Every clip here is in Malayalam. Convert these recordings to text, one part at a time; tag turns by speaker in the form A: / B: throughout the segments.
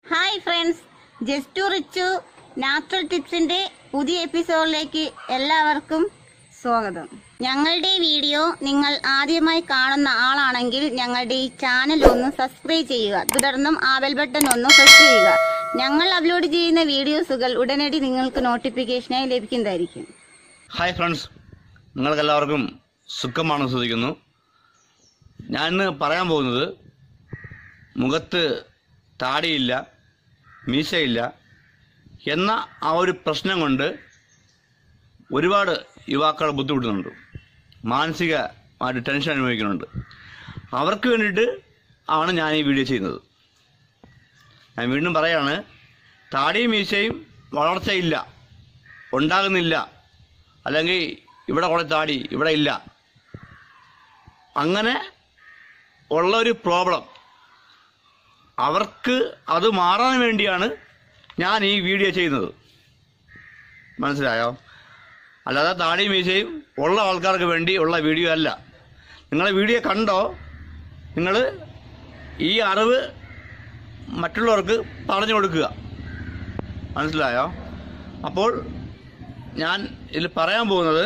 A: hi friends just rich natural ടിപ്സിന്റെ പുതിയ എപ്പിസോഡിലേക്ക് എല്ലാവർക്കും സ്വാഗതം ഞങ്ങളുടെ വീഡിയോ നിങ്ങൾ ആദ്യമായി കാണുന്ന ആളാണെങ്കിൽ ഞങ്ങളുടെ ഈ ചാനൽ ഒന്ന് സബ്സ്ക്രൈബ് ചെയ്യുക തുടർന്നും ആ ബെൽ ബട്ടൺ ഒന്ന് പ്രസ് ചെയ്യുക ഞങ്ങൾ അപ്ലോഡ് ചെയ്യുന്ന വീഡിയോസുകൾ ഉടനടി നിങ്ങൾക്ക് നോട്ടിഫിക്കേഷനായി ലഭിക്കുന്നതായിരിക്കും
B: ഹായ് ഫ്രണ്ട്സ് നിങ്ങൾക്കെല്ലാവർക്കും സുഖമാണെന്ന് ശ്രദ്ധിക്കുന്നു ഞാൻ ഇന്ന് പറയാൻ പോകുന്നത് മുഖത്ത് താടിയില്ല മീശയില്ല എന്ന ആ ഒരു പ്രശ്നം കൊണ്ട് ഒരുപാട് യുവാക്കൾ ബുദ്ധിമുട്ടുന്നുണ്ട് മാനസികമായിട്ട് ടെൻഷൻ അനുഭവിക്കുന്നുണ്ട് അവർക്ക് വേണ്ടിയിട്ട് ആണ് ഞാൻ ഈ വീഡിയോ ചെയ്യുന്നത് ഞാൻ വീണ്ടും പറയാണ് താടിയും മീശയും വളർച്ചയില്ല ഉണ്ടാകുന്നില്ല അല്ലെങ്കിൽ ഇവിടെ കുറെ താടി ഇവിടെ ഇല്ല അങ്ങനെ ഉള്ള ഒരു പ്രോബ്ലം അവർക്ക് അത് മാറാൻ വേണ്ടിയാണ് ഞാൻ ഈ വീഡിയോ ചെയ്യുന്നത് മനസ്സിലായോ അല്ലാതെ താടി മീശയും ഉള്ള ആൾക്കാർക്ക് വേണ്ടി ഉള്ള വീഡിയോ അല്ല നിങ്ങളെ വീഡിയോ കണ്ടോ നിങ്ങൾ ഈ അറിവ് മറ്റുള്ളവർക്ക് പറഞ്ഞു കൊടുക്കുക മനസ്സിലായോ അപ്പോൾ ഞാൻ ഇതിൽ പറയാൻ പോകുന്നത്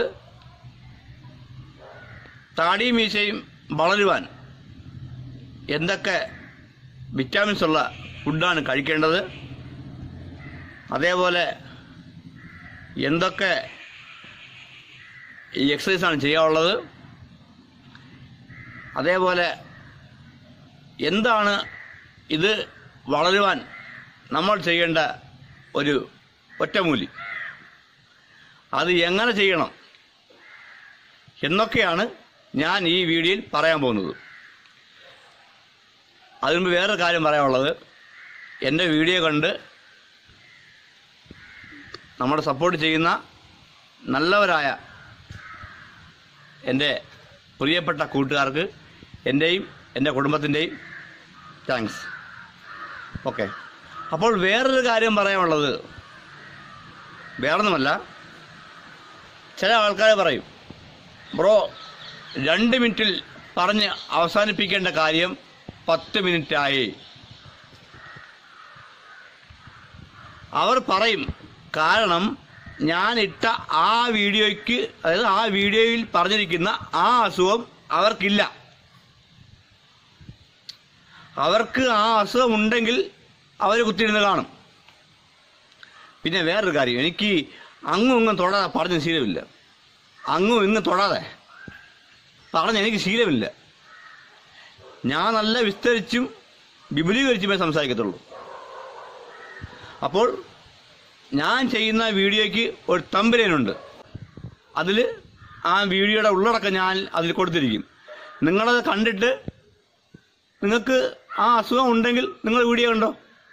B: താടിയും മീശയും വളരുവാൻ എന്തൊക്കെ വിറ്റാമിൻസ് ഉള്ള ഫുഡാണ് കഴിക്കേണ്ടത് അതേപോലെ എന്തൊക്കെ ഈ എക്സസൈസാണ് ചെയ്യാനുള്ളത് അതേപോലെ എന്താണ് ഇത് വളരുവാൻ നമ്മൾ ചെയ്യേണ്ട ഒരു ഒറ്റമൂലി അത് എങ്ങനെ ചെയ്യണം എന്നൊക്കെയാണ് ഞാൻ ഈ വീഡിയോയിൽ പറയാൻ പോകുന്നത് അതിനുമ്പ് വേറൊരു കാര്യം പറയാനുള്ളത് എൻ്റെ വീഡിയോ കണ്ട് നമ്മുടെ സപ്പോർട്ട് ചെയ്യുന്ന നല്ലവരായ എൻ്റെ പ്രിയപ്പെട്ട കൂട്ടുകാർക്ക് എൻ്റെയും എൻ്റെ കുടുംബത്തിൻ്റെയും താങ്ക്സ് ഓക്കെ അപ്പോൾ വേറൊരു കാര്യം പറയാനുള്ളത് വേറൊന്നുമല്ല ചില ആൾക്കാർ പറയും ബ്രോ രണ്ട് മിനിറ്റിൽ പറഞ്ഞ് അവസാനിപ്പിക്കേണ്ട കാര്യം പത്ത് മിനിറ്റായി അവർ പറയും കാരണം ഞാൻ ഇട്ട ആ വീഡിയോയ്ക്ക് അതായത് ആ വീഡിയോയിൽ പറഞ്ഞിരിക്കുന്ന ആ അസുഖം അവർക്കില്ല അവർക്ക് ആ അസുഖം ഉണ്ടെങ്കിൽ അവർ കുത്തിയിരുന്ന് കാണും പിന്നെ വേറൊരു കാര്യം എനിക്ക് അങ്ങും ഇങ്ങും തൊടാതെ പറഞ്ഞ ശീലമില്ല അങ്ങും ഇങ്ങും തൊടാതെ പറഞ്ഞ എനിക്ക് ശീലമില്ല ഞാൻ നല്ല വിസ്തരിച്ചും വിപുലീകരിച്ചുമേ സംസാരിക്കത്തുള്ളൂ അപ്പോൾ ഞാൻ ചെയ്യുന്ന വീഡിയോയ്ക്ക് ഒരു തമ്പരനുണ്ട് അതിൽ ആ വീഡിയോയുടെ ഉള്ളടക്കം ഞാൻ അതിൽ കൊടുത്തിരിക്കും നിങ്ങളത് കണ്ടിട്ട് നിങ്ങൾക്ക് ആ അസുഖം ഉണ്ടെങ്കിൽ നിങ്ങൾ വീഡിയോ കണ്ടോ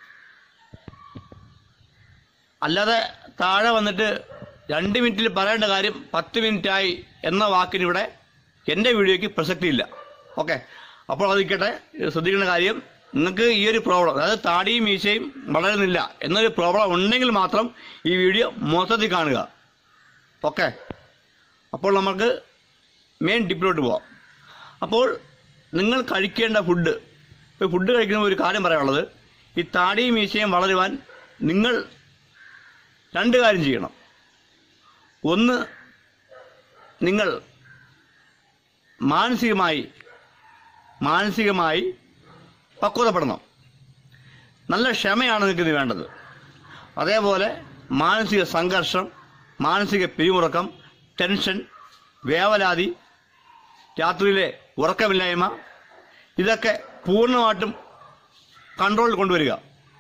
B: അല്ലാതെ താഴെ വന്നിട്ട് രണ്ട് മിനിറ്റിൽ പറയേണ്ട കാര്യം പത്ത് മിനിറ്റായി എന്ന വാക്കിനിവിടെ എൻ്റെ വീഡിയോയ്ക്ക് പ്രസക്തിയില്ല ഓക്കെ അപ്പോൾ അതിരിക്കട്ടെ ശ്രദ്ധിക്കേണ്ട കാര്യം നിങ്ങൾക്ക് ഈ ഒരു പ്രോബ്ലം അതായത് താടിയും മീശയും വളരുന്നില്ല എന്നൊരു പ്രോബ്ലം ഉണ്ടെങ്കിൽ മാത്രം ഈ വീഡിയോ മൊത്തത്തിൽ കാണുക ഓക്കെ അപ്പോൾ നമുക്ക് മെയിൻ ടിപ്പിലോട്ട് പോവാം അപ്പോൾ നിങ്ങൾ കഴിക്കേണ്ട ഫുഡ് ഇപ്പോൾ ഫുഡ് കഴിക്കുന്ന ഒരു കാര്യം പറയാനുള്ളത് ഈ താടിയും മീശയും വളരുവാൻ നിങ്ങൾ രണ്ട് കാര്യം ചെയ്യണം ഒന്ന് നിങ്ങൾ മാനസികമായി മാനസികമായി പക്വതപ്പെടണം നല്ല ക്ഷമയാണ് നിങ്ങൾക്ക് ഇത് വേണ്ടത് അതേപോലെ മാനസിക സംഘർഷം മാനസിക പിരിമുറക്കം ടെൻഷൻ വേവലാതി രാത്രിയിലെ ഉറക്കമില്ലായ്മ ഇതൊക്കെ പൂർണ്ണമായിട്ടും കൺട്രോളിൽ കൊണ്ടുവരിക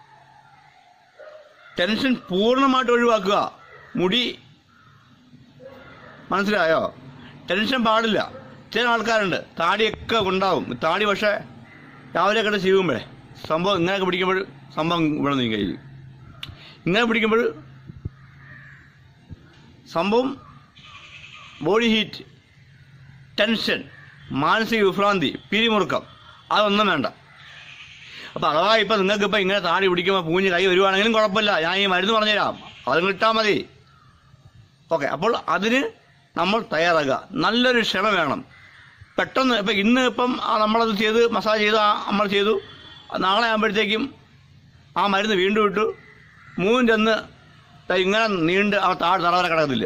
B: ടെൻഷൻ പൂർണ്ണമായിട്ട് ഒഴിവാക്കുക മുടി മനസ്സിലായോ ടെൻഷൻ പാടില്ല ചില ആൾക്കാരുണ്ട് താടിയൊക്കെ ഉണ്ടാവും താടി പക്ഷേ രാവിലെ കിടന്ന് ചെയ്യുമ്പോഴേ സംഭവം ഇങ്ങനെയൊക്കെ പിടിക്കുമ്പോൾ സംഭവം ഇവിടെ നീ കയ്യിൽ ഇങ്ങനെ പിടിക്കുമ്പോൾ സംഭവം ബോഡി ഹീറ്റ് ടെൻഷൻ മാനസിക വിഭ്രാന്തി പിരിമുറുക്കം അതൊന്നും വേണ്ട അപ്പോൾ അഥവാ ഇപ്പം നിങ്ങൾക്ക് ഇപ്പം ഇങ്ങനെ താടി പിടിക്കുമ്പോൾ പൂഞ്ഞ് കൈ വരുവാണെങ്കിലും കുഴപ്പമില്ല ഞാൻ ഈ മരുന്ന് പറഞ്ഞുതരാം അത് കിട്ടാൽ മതി ഓക്കെ അപ്പോൾ അതിന് നമ്മൾ തയ്യാറാകുക നല്ലൊരു ക്ഷമ വേണം പെട്ടെന്ന് ഇപ്പം ഇന്ന് ഇപ്പം ആ നമ്മളത് ചെയ്ത് മസാജ് ചെയ്ത് ആ നമ്മൾ ചെയ്തു നാളെ ആകുമ്പോഴത്തേക്കും ആ മരുന്ന് വീണ്ടും ഇട്ടു മൂന്നിൻ്റെ അന്ന് ദാ ഇങ്ങനെ നീണ്ട് ആ താഴെ തറവര കിടക്കത്തില്ല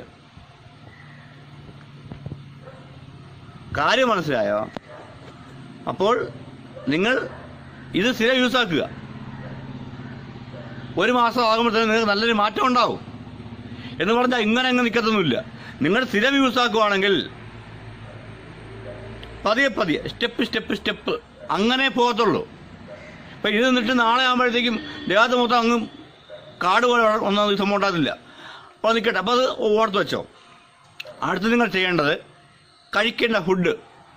B: കാര്യം മനസ്സിലായോ അപ്പോൾ നിങ്ങൾ ഇത് സ്ഥിരം യൂസ് ആക്കുക ഒരു മാസം ആകുമ്പോഴത്തേനും നിങ്ങൾക്ക് നല്ലൊരു മാറ്റം ഉണ്ടാവും എന്ന് പറഞ്ഞാൽ ഇങ്ങനെ അങ്ങ് നിൽക്കത്തൊന്നുമില്ല നിങ്ങൾ സ്ഥിരം യൂസ് ആക്കുവാണെങ്കിൽ പതിയെ പതിയെ സ്റ്റെപ്പ് സ്റ്റെപ്പ് സ്റ്റെപ്പ് അങ്ങനെ പോകത്തുള്ളൂ അപ്പൊ ഇത് നിന്നിട്ട് നാളെ ആകുമ്പോഴത്തേക്കും ദേഹത്ത് മൊത്തം അങ്ങ് കാട് പോലെ ഒന്നും ഈ സംഭവം ഉണ്ടാകത്തില്ല അപ്പോൾ നിൽക്കട്ടെ അപ്പോൾ അത് ഓർത്ത് വെച്ചോ അടുത്ത് നിങ്ങൾ ചെയ്യേണ്ടത് കഴിക്കേണ്ട ഫുഡ്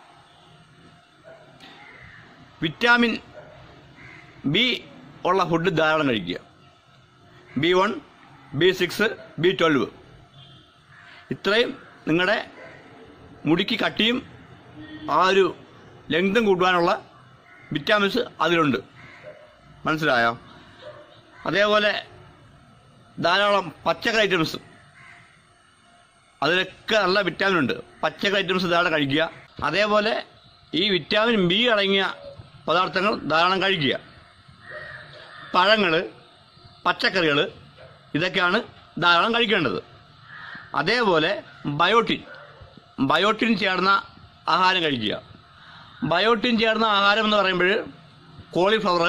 B: വിറ്റാമിൻ ബി ഉള്ള ഫുഡ് ധാരാളം കഴിക്കുക B one B six B twelve ഇത്രയും നിങ്ങളുടെ മുടിക്ക് കട്ടിയും ആ ഒരു ലെങ്തും കൂട്ടുവാനുള്ള വിറ്റാമിൻസ് അതിലുണ്ട് മനസ്സിലായോ അതേപോലെ ധാരാളം പച്ചക്കറി ഐറ്റംസ് അതിലൊക്കെ നല്ല വിറ്റാമിൻ ഉണ്ട് പച്ചക്കറി ഐറ്റംസ് ധാരാളം കഴിക്കുക അതേപോലെ ഈ വിറ്റാമിൻ ബി അടങ്ങിയ പദാർത്ഥങ്ങൾ ധാരാളം കഴിക്കുക പഴങ്ങൾ പച്ചക്കറികൾ ഇതൊക്കെയാണ് ധാരാളം കഴിക്കേണ്ടത് അതേപോലെ ബയോട്ടിൻ ബയോട്ടിൻ ചേർന്ന ആഹാരം കഴിക്കുക ബയോട്ടിൻ ചേർന്ന ആഹാരം എന്ന് പറയുമ്പോൾ കോളിഫ്ലവർ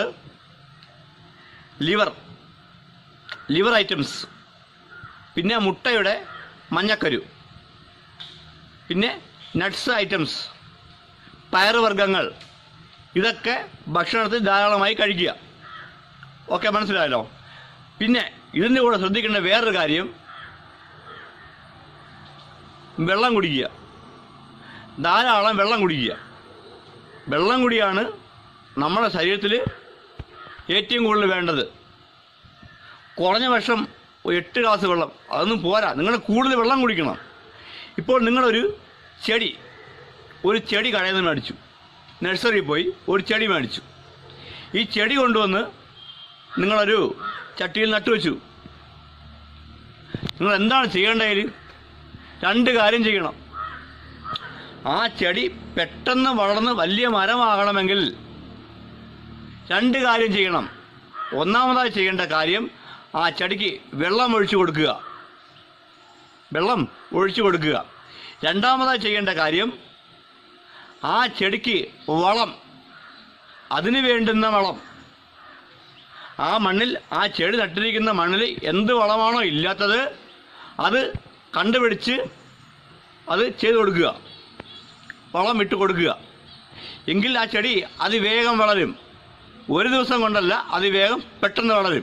B: ലിവർ ലിവർ ഐറ്റംസ് പിന്നെ മുട്ടയുടെ മഞ്ഞക്കരു പിന്നെ നട്ട്സ് ഐറ്റംസ് പയറുവർഗ്ഗങ്ങൾ ഇതൊക്കെ ഭക്ഷണത്തിൽ ധാരാളമായി കഴിക്കുക ഓക്കെ മനസ്സിലായല്ലോ പിന്നെ ഇതിൻ്റെ കൂടെ ശ്രദ്ധിക്കേണ്ട വേറൊരു കാര്യം വെള്ളം കുടിക്കുക ധാരാളം വെള്ളം കുടിക്കുക വെള്ളം കുടിയാണ് നമ്മുടെ ശരീരത്തിൽ ഏറ്റവും കൂടുതൽ വേണ്ടത് കുറഞ്ഞ വർഷം ഒരു എട്ട് ഗ്ലാസ് വെള്ളം അതൊന്നും പോരാ നിങ്ങൾ കൂടുതൽ വെള്ളം കുടിക്കണം ഇപ്പോൾ നിങ്ങളൊരു ചെടി ഒരു ചെടി കടയിൽ നിന്ന് മേടിച്ചു നഴ്സറിയിൽ പോയി ഒരു ചെടി മേടിച്ചു ഈ ചെടി കൊണ്ടുവന്ന് നിങ്ങളൊരു ചട്ടിയിൽ നട്ടുവെച്ചു നിങ്ങൾ എന്താണ് ചെയ്യേണ്ടതിൽ രണ്ട് കാര്യം ചെയ്യണം ആ ചെടി പെട്ടെന്ന് വളർന്ന് വലിയ മരമാകണമെങ്കിൽ രണ്ട് കാര്യം ചെയ്യണം ഒന്നാമതായി ചെയ്യേണ്ട കാര്യം ആ ചെടിക്ക് വെള്ളം ഒഴിച്ചു കൊടുക്കുക വെള്ളം ഒഴിച്ചു കൊടുക്കുക രണ്ടാമതായി ചെയ്യേണ്ട കാര്യം ആ ചെടിക്ക് വളം അതിന് വേണ്ടുന്ന വളം ആ മണ്ണിൽ ആ ചെടി നട്ടിരിക്കുന്ന മണ്ണിൽ എന്ത് വളമാണോ ഇല്ലാത്തത് അത് കണ്ടുപിടിച്ച് അത് ചെയ്തു കൊടുക്കുക വളം ഇട്ട് കൊടുക്കുക എങ്കിൽ ആ ചെടി അതിവേഗം വളരും ഒരു ദിവസം കൊണ്ടല്ല അതിവേഗം പെട്ടെന്ന് വളരും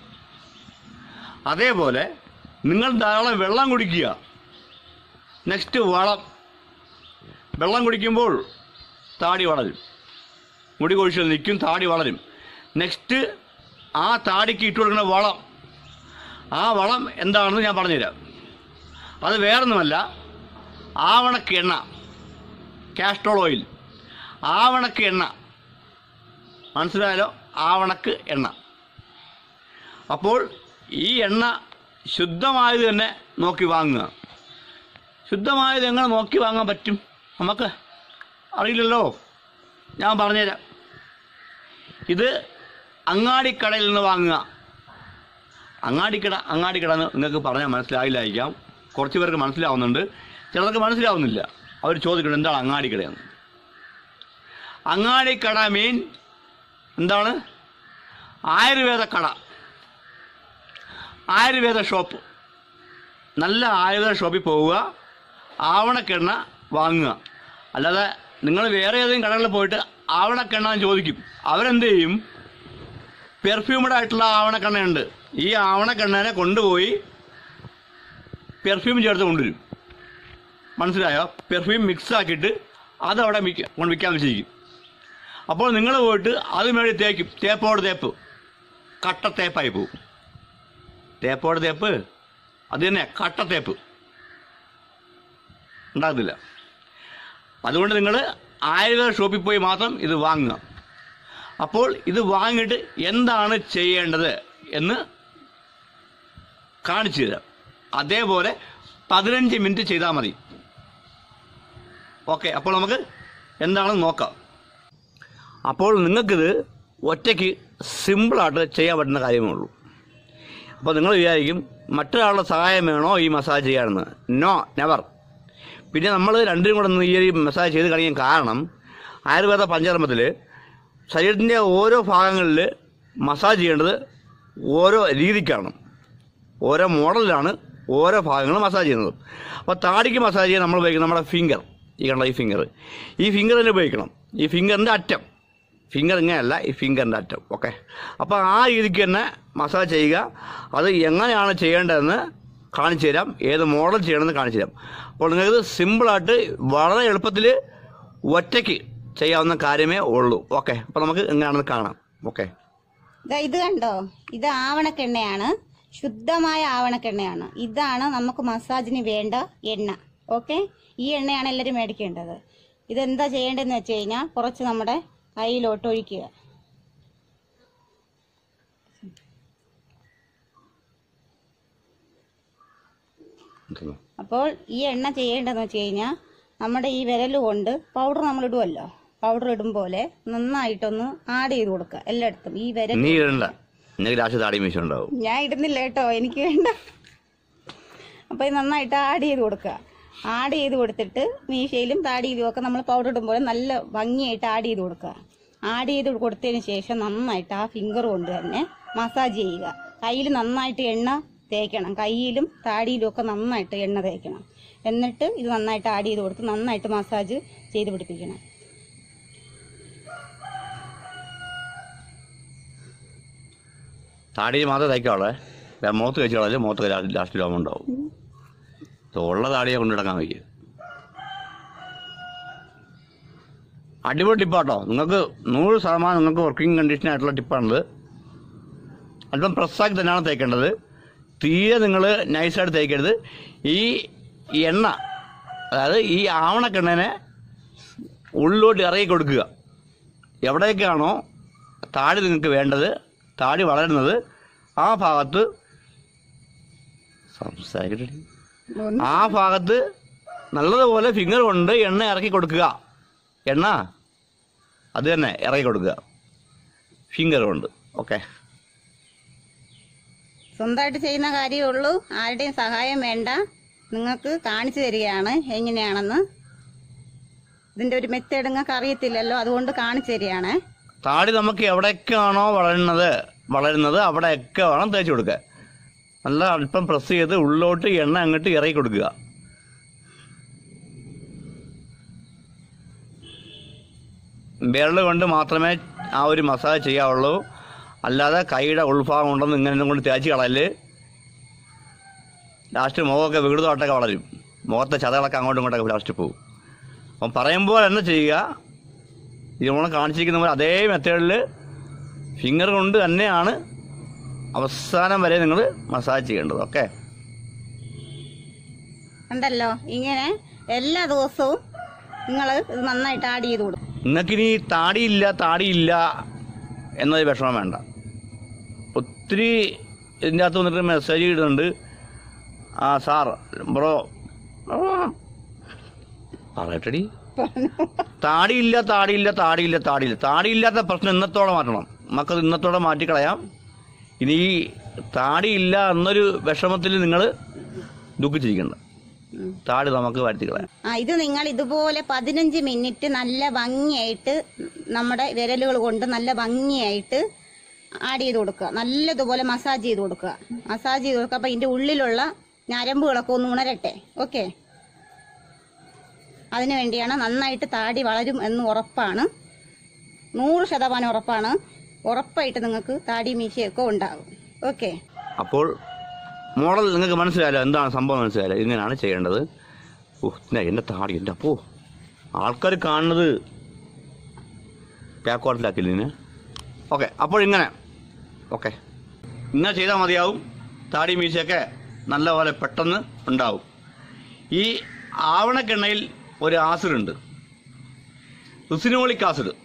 B: അതേപോലെ നിങ്ങൾ ധാരാളം വെള്ളം കുടിക്കുക നെക്സ്റ്റ് വളം വെള്ളം കുടിക്കുമ്പോൾ താടി വളരും മുടി കൊഴിച്ചിൽ നിൽക്കും താടി വളരും നെക്സ്റ്റ് ആ താടിക്ക് ഇട്ട് കൊടുക്കുന്ന വളം ആ വളം എന്താണെന്ന് ഞാൻ പറഞ്ഞുതരാം അത് വേറൊന്നുമല്ല ആവണക്ക് എണ്ണ കാസ്ട്രോൾ ഓയിൽ ആവണക്ക് എണ്ണ മനസ്സിലായാലോ ആവണക്ക് എണ്ണ അപ്പോൾ ഈ എണ്ണ ശുദ്ധമായത് തന്നെ നോക്കി വാങ്ങുക ശുദ്ധമായത് എങ്ങനെ നോക്കി വാങ്ങാൻ പറ്റും നമുക്ക് അറിയില്ലല്ലോ ഞാൻ പറഞ്ഞുതരാം ഇത് അങ്ങാടിക്കടയിൽ നിന്ന് വാങ്ങുക അങ്ങാടിക്കട അങ്ങാടിക്കട എന്ന് നിങ്ങൾക്ക് പറഞ്ഞാൽ മനസ്സിലായില്ലായിരിക്കാം കുറച്ച് പേർക്ക് മനസ്സിലാവുന്നുണ്ട് ചിലർക്ക് മനസ്സിലാവുന്നില്ല അവർ ചോദിക്കണം എന്താണ് അങ്ങാടിക്കടയെന്ന് അങ്ങാടിക്കട മീൻ എന്താണ് ആയുർവേദ കട ആയുർവേദ ഷോപ്പ് നല്ല ആയുർവേദ ഷോപ്പിൽ പോവുക ആവണക്കെണ്ണ വാങ്ങുക അല്ലാതെ നിങ്ങൾ വേറെ ഏതെങ്കിലും കടകളിൽ പോയിട്ട് ആവണക്കെണ്ണ എന്ന് ചോദിക്കും അവരെന്ത് ചെയ്യും പെർഫ്യൂമഡ് ആയിട്ടുള്ള ആവണക്കെണ്ണയുണ്ട് ഈ ആവണക്കെണ്ണനെ കൊണ്ടുപോയി പെർഫ്യൂം ചേർത്ത് കൊണ്ടുവരും മനസ്സിലായോ പെർഫ്യൂം മിക്സ് ആക്കിയിട്ട് അതവിടെ മിക്ക കൊണ്ട് വിൽക്കാൻ വെച്ചിരിക്കും അപ്പോൾ നിങ്ങൾ പോയിട്ട് അത് മേടി തേക്കും തേപ്പോട് തേപ്പ് കട്ട തേപ്പായി പോകും തേപ്പോട് തേപ്പ് അത് തന്നെ കട്ട തേപ്പ് ഉണ്ടാകത്തില്ല അതുകൊണ്ട് നിങ്ങൾ ആയുർവേദ ഷോപ്പിൽ പോയി മാത്രം ഇത് വാങ്ങുക അപ്പോൾ ഇത് വാങ്ങിയിട്ട് എന്താണ് ചെയ്യേണ്ടത് എന്ന് കാണിച്ചു തരാം അതേപോലെ പതിനഞ്ച് മിനിറ്റ് ചെയ്താൽ മതി ഓക്കെ അപ്പോൾ നമുക്ക് എന്താണെന്ന് നോക്കാം അപ്പോൾ നിങ്ങൾക്കിത് ഒറ്റയ്ക്ക് സിമ്പിളായിട്ട് ചെയ്യാൻ പറ്റുന്ന കാര്യമേ ഉള്ളൂ അപ്പോൾ നിങ്ങൾ വിചാരിക്കും മറ്റൊരാളുടെ സഹായം വേണോ ഈ മസാജ് ചെയ്യാനെന്ന് നോ നെവർ പിന്നെ നമ്മൾ രണ്ടിനും കൂടെ ഒന്ന് ഈ ഒരു മസാജ് ചെയ്ത് കഴിയാൻ കാരണം ആയുർവേദ പഞ്ചകർമ്മത്തിൽ ശരീരത്തിൻ്റെ ഓരോ ഭാഗങ്ങളിൽ മസാജ് ചെയ്യേണ്ടത് ഓരോ രീതിക്കാണ് ഓരോ മോഡലിലാണ് ഓരോ ഭാഗങ്ങളും മസാജ് ചെയ്യുന്നത് അപ്പോൾ താടിക്ക് മസാജ് ചെയ്യാൻ നമ്മൾ ഉപയോഗിക്കുന്നത് നമ്മുടെ ഫിംഗർ ഈ കണ്ട ഈ ഫിംഗർ ഈ ഫിംഗർ തന്നെ ഉപയോഗിക്കണം ഈ ഫിംഗറിൻ്റെ അറ്റം ഫിംഗർ ഇങ്ങനെയല്ല ഈ ഫിംഗറിൻ്റെ അറ്റം ഓക്കെ അപ്പോൾ ആ രീതിക്ക് തന്നെ മസാജ് ചെയ്യുക അത് എങ്ങനെയാണ് ചെയ്യേണ്ടതെന്ന് കാണിച്ചു തരാം ഏത് മോഡൽ ചെയ്യണമെന്ന് കാണിച്ചു തരാം അപ്പോൾ നിങ്ങൾക്ക് സിമ്പിളായിട്ട് വളരെ എളുപ്പത്തിൽ ഒറ്റയ്ക്ക് ചെയ്യാവുന്ന കാര്യമേ ഉള്ളൂ ഓക്കെ അപ്പോൾ നമുക്ക് എങ്ങനെയാണെന്ന് കാണാം ഓക്കെ
A: ദാ ഇത് കണ്ടോ ഇത് ആവണക്കെണ്ണയാണ് ശുദ്ധമായ ആവണക്കെണ്ണയാണ് ഇതാണ് നമുക്ക് മസാജിന് വേണ്ട എണ്ണ ഓക്കെ ഈ എണ്ണയാണ് എല്ലാവരും മേടിക്കേണ്ടത് ഇതെന്താ ചെയ്യേണ്ടതെന്ന് വെച്ച് കഴിഞ്ഞാൽ കുറച്ച് നമ്മുടെ കയ്യിലോട്ട് ഒഴിക്കുക അപ്പോൾ ഈ എണ്ണ ചെയ്യേണ്ടതെന്ന് വെച്ച് കഴിഞ്ഞാൽ നമ്മുടെ ഈ വിരൽ കൊണ്ട് പൗഡർ നമ്മൾ ഇടുമല്ലോ പൗഡർ ഇടും പോലെ നന്നായിട്ടൊന്ന് ആഡ് ചെയ്ത് കൊടുക്കുക എല്ലായിടത്തും ഈ വിരൽ
B: നീ ഇടണ്ട എനിക്ക് ലാസ്റ്റ് താടി മീശ ഉണ്ടാവും
A: ഞാൻ ഇടുന്നില്ല കേട്ടോ എനിക്ക് വേണ്ട അപ്പോൾ ഇത് നന്നായിട്ട് ആഡ് ചെയ്ത് കൊടുക്കുക ആഡ് ചെയ്ത് കൊടുത്തിട്ട് മീശയിലും താടിയിലും ഒക്കെ നമ്മൾ പൗഡർ ഇടുമ്പോൾ നല്ല ഭംഗിയായിട്ട് ആഡ് ചെയ്ത് കൊടുക്കുക ആഡ് ചെയ്ത് കൊടുത്തതിന് ശേഷം നന്നായിട്ട് ആ ഫിംഗർ കൊണ്ട് തന്നെ മസാജ് ചെയ്യുക കയ്യിൽ നന്നായിട്ട് എണ്ണ തേക്കണം കയ്യിലും താടിയിലും ഒക്കെ നന്നായിട്ട് എണ്ണ തേക്കണം എന്നിട്ട് ഇത് നന്നായിട്ട് ആഡ് ചെയ്ത് കൊടുത്ത് നന്നായിട്ട് മസാജ് ചെയ്ത് പിടിപ്പിക്കണം
B: താടിയിൽ മാത്രമേ തയ്ക്കാവുള്ളേ വേറെ മുഖത്ത് കഴിച്ചാലേ മുഖത്ത് ലാസ്റ്റ് രോമം ഉണ്ടാവും ഇത് ഉള്ള താടിയെ കൊണ്ടിടക്കാൻ വയ്യ അടിപൊളി ടിപ്പാട്ടോ നിങ്ങൾക്ക് നൂറ് ശതമാനം നിങ്ങൾക്ക് വർക്കിംഗ് കണ്ടീഷൻ ആയിട്ടുള്ള ടിപ്പാണിത് അല്പം പ്രസ്സാക്കി തന്നെയാണ് തേക്കേണ്ടത് തീരെ നിങ്ങൾ നൈസായിട്ട് തേക്കരുത് ഈ എണ്ണ അതായത് ഈ ആവണക്കെണ്ണനെ ഉള്ളിലോട്ട് ഇറങ്ങി കൊടുക്കുക എവിടേക്കാണോ താടി നിങ്ങൾക്ക് വേണ്ടത് താടി വളരുന്നത് ആ ഭാഗത്ത് സംസാരിക്കട്ടെ ആ ഭാഗത്ത് നല്ലതുപോലെ ഫിംഗർ കൊണ്ട് എണ്ണ ഇറക്കി കൊടുക്കുക എണ്ണ അത് തന്നെ ഇറക്കി കൊടുക്കുക ഫിംഗർ കൊണ്ട് ഓക്കെ
A: സ്വന്തമായിട്ട് ചെയ്യുന്ന കാര്യമേ ഉള്ളൂ ആരുടെയും സഹായം വേണ്ട നിങ്ങൾക്ക് കാണിച്ചു തരികയാണ് എങ്ങനെയാണെന്ന് ഇതിന്റെ ഒരു മെത്തേഡ് നിങ്ങൾക്ക് അറിയത്തില്ലല്ലോ അതുകൊണ്ട് കാണിച്ചു തരികയാണ്
B: താടി നമുക്ക് എവിടെയൊക്കെയാണോ വളരുന്നത് വളരുന്നത് അവിടെയൊക്കെ വേണം തേച്ച് കൊടുക്കുക നല്ല അല്പം പ്രസ് ചെയ്ത് ഉള്ളിലോട്ട് എണ്ണ അങ്ങോട്ട് ഇറക്കി കൊടുക്കുക വിരൽ കൊണ്ട് മാത്രമേ ആ ഒരു മസാജ് ചെയ്യാവുള്ളൂ അല്ലാതെ കൈയുടെ ഉൾഭാഗം ഉണ്ടെന്ന് ഇങ്ങനെ കൊണ്ട് തേച്ച് കളയല് ലാസ്റ്റ് മുഖമൊക്കെ വികൃതമായിട്ടൊക്കെ വളരും മുഖത്തെ ചതകളൊക്കെ അങ്ങോട്ടും ഇങ്ങോട്ടൊക്കെ ലാസ്റ്റ് പോകും അപ്പം പറയുമ്പോൾ തന്നെ ചെയ്യുക ഇത് നമ്മൾ കാണിച്ചിരിക്കുന്ന പോലെ അതേ മെത്തേഡിൽ ഫിംഗർ കൊണ്ട് തന്നെയാണ് അവസാനം വരെ നിങ്ങൾ മസാജ് ചെയ്യേണ്ടത് ഓക്കെ
A: ഉണ്ടല്ലോ ഇങ്ങനെ എല്ലാ ദിവസവും നിങ്ങൾ ഇത് നന്നായിട്ട് ആഡ് ചെയ്ത് കൊടുക്കും
B: നിങ്ങൾക്കിനി താടിയില്ല താടിയില്ല എന്നത് വിഷമം വേണ്ട ഒത്തിരി ഇതിൻ്റെ അകത്ത് വന്നിട്ട് മെസ്സേജ് ഇടുന്നുണ്ട് ആ സാർ ബ്രോ പറയട്ടടി താടിയില്ല താടിയില്ല താടിയില്ല താടിയില്ല താടിയില്ലാത്ത പ്രശ്നം ഇന്നത്തോടെ മാറ്റണം നമുക്കത് ഇന്നത്തോടെ മാറ്റിക്കളയാം ഇനി ഈ താടിയില്ല എന്നൊരു വിഷമത്തിൽ നിങ്ങൾ ദുഃഖിച്ചിരിക്കണ്ട താടി നമുക്ക് വരുത്തിക്കളയാം
A: ആ ഇത് നിങ്ങൾ ഇതുപോലെ പതിനഞ്ച് മിനിറ്റ് നല്ല ഭംഗിയായിട്ട് നമ്മുടെ വിരലുകൾ കൊണ്ട് നല്ല ഭംഗിയായിട്ട് ആഡ് ചെയ്ത് കൊടുക്കുക നല്ലതുപോലെ മസാജ് ചെയ്ത് കൊടുക്കുക മസാജ് ചെയ്ത് കൊടുക്കുക അപ്പം ഇതിൻ്റെ ഉള്ളിലുള്ള ഞരമ്പുകളൊക്കെ ഒന്ന് ഉണരട്ടെ ഓക്കെ അതിനു വേണ്ടിയാണ് നന്നായിട്ട് താടി വളരും എന്ന് ഉറപ്പാണ് നൂറ് ശതമാനം ഉറപ്പാണ് ഉറപ്പായിട്ട് നിങ്ങൾക്ക് താടി മീശയൊക്കെ ഉണ്ടാകും ഓക്കെ
B: അപ്പോൾ മോഡൽ നിങ്ങൾക്ക് മനസ്സിലായല്ലോ എന്താണ് സംഭവം മനസ്സിലായല്ലോ ഇങ്ങനെയാണ് ചെയ്യേണ്ടത് ഓ എൻ്റെ താടി എൻ്റെ അപ്പോ ആൾക്കാർ കാണുന്നത് ബാക്ക്വാർഡിലാക്കില്ല ഇതിന് ഓക്കെ അപ്പോൾ ഇങ്ങനെ ഓക്കെ ഇങ്ങനെ ചെയ്താൽ മതിയാവും താടി മീശയൊക്കെ നല്ലപോലെ പെട്ടെന്ന് ഉണ്ടാവും ഈ ആവണക്കെണ്ണയിൽ ഒരു ആസിഡുണ്ട് റുസിനോളിക് ആസിഡ്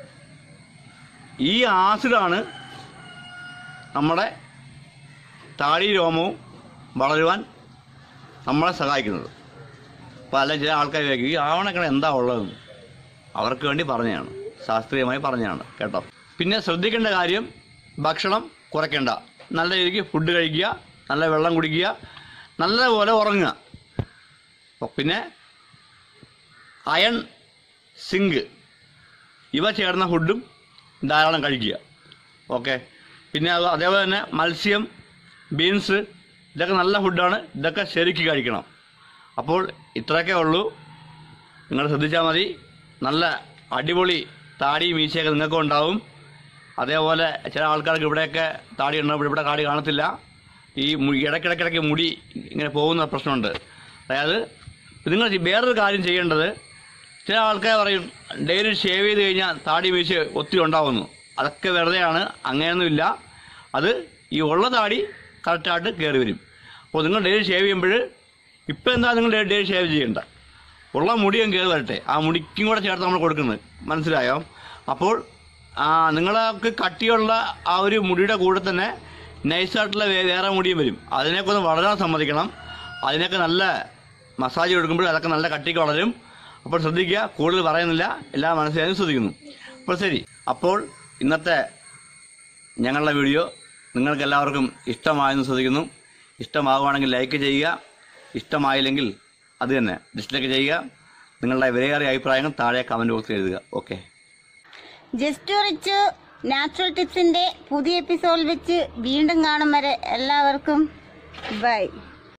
B: ഈ ആസിഡാണ് നമ്മുടെ താടി രോമവും വളരുവാൻ നമ്മളെ സഹായിക്കുന്നത് പല ചില ആൾക്കാർ ചോദിക്കും ഈ ആവണക്കണ എന്താ ഉള്ളതെന്ന് അവർക്ക് വേണ്ടി പറഞ്ഞതാണ് ശാസ്ത്രീയമായി പറഞ്ഞതാണ് കേട്ടോ പിന്നെ ശ്രദ്ധിക്കേണ്ട കാര്യം ഭക്ഷണം കുറയ്ക്കേണ്ട നല്ല രീതിക്ക് ഫുഡ് കഴിക്കുക നല്ല വെള്ളം കുടിക്കുക നല്ലപോലെ ഉറങ്ങുക അപ്പോൾ പിന്നെ അയൺ സിങ്ക് ഇവ ചേർന്ന ഫുഡും ധാരാളം കഴിക്കുക ഓക്കെ പിന്നെ അത് അതേപോലെ തന്നെ മത്സ്യം ബീൻസ് ഇതൊക്കെ നല്ല ഫുഡാണ് ഇതൊക്കെ ശരിക്ക് കഴിക്കണം അപ്പോൾ ഇത്രയൊക്കെ ഉള്ളൂ നിങ്ങൾ ശ്രദ്ധിച്ചാൽ മതി നല്ല അടിപൊളി താടി മീശയൊക്കെ നിങ്ങൾക്കും ഉണ്ടാവും അതേപോലെ ചില ആൾക്കാർക്ക് ഇവിടെയൊക്കെ താടി ഉണ്ടാവും ഇവിടെ താടി കാണത്തില്ല ഈ മു- ഇടയ്ക്കിടയ്ക്കിടയ്ക്ക് മുടി ഇങ്ങനെ പോകുന്ന പ്രശ്നമുണ്ട് അതായത് നിങ്ങൾ വേറൊരു കാര്യം ചെയ്യേണ്ടത് ചില ആൾക്കാർ പറയും ഡെയിലി ഷേവ് ചെയ്ത് കഴിഞ്ഞാൽ താടി മീശ ഒത്തിരി ഉണ്ടാവുന്നു അതൊക്കെ വെറുതെയാണ് അങ്ങനെയൊന്നുമില്ല അത് ഈ ഉള്ള താടി കറക്റ്റായിട്ട് കയറി വരും അപ്പോൾ നിങ്ങൾ ഡെയിലി ഷേവ് ചെയ്യുമ്പോൾ ഇപ്പം എന്താ നിങ്ങൾ ഡെയിലി ഷേവ് ചെയ്യേണ്ട ഉള്ള മുടിയും കയറി വരട്ടെ ആ മുടിക്കും കൂടെ ചേർത്ത് നമ്മൾ കൊടുക്കുന്നത് മനസ്സിലായോ അപ്പോൾ ആ നിങ്ങൾക്ക് കട്ടിയുള്ള ആ ഒരു മുടിയുടെ കൂടെ തന്നെ നൈസായിട്ടുള്ള വേ- വേറെ മുടിയും വരും അതിനൊക്കെ ഒന്ന് വളരാൻ സമ്മതിക്കണം അതിനൊക്കെ നല്ല മസാജ് കൊടുക്കുമ്പോൾ അതൊക്കെ നല്ല കട്ടിക്ക് വളരും അപ്പോൾ ശ്രദ്ധിക്കുക കൂടുതൽ പറയുന്നില്ല എല്ലാം മനസ്സിലായും ശ്രദ്ധിക്കുന്നു അപ്പോൾ ശരി അപ്പോൾ ഇന്നത്തെ ഞങ്ങളുടെ വീഡിയോ നിങ്ങൾക്ക് എല്ലാവർക്കും ഇഷ്ടമായെന്ന് ശ്രദ്ധിക്കുന്നു ഇഷ്ടമാകുവാണെങ്കിൽ ലൈക്ക് ചെയ്യുക ഇഷ്ടമായില്ലെങ്കിൽ അത് തന്നെ ഡിസ്ലൈക്ക് ചെയ്യുക നിങ്ങളുടെ വിലയേറിയ അഭിപ്രായങ്ങൾ താഴെ കമൻറ്റ് ബോക്സിൽ എഴുതുക ഓക്കെ
A: ജസ്റ്റ് റിച്ച് നാച്ചുറൽ ടിപ്സിന്റെ പുതിയ എപ്പിസോഡിൽ വെച്ച് വീണ്ടും കാണും വരെ എല്ലാവർക്കും ബൈ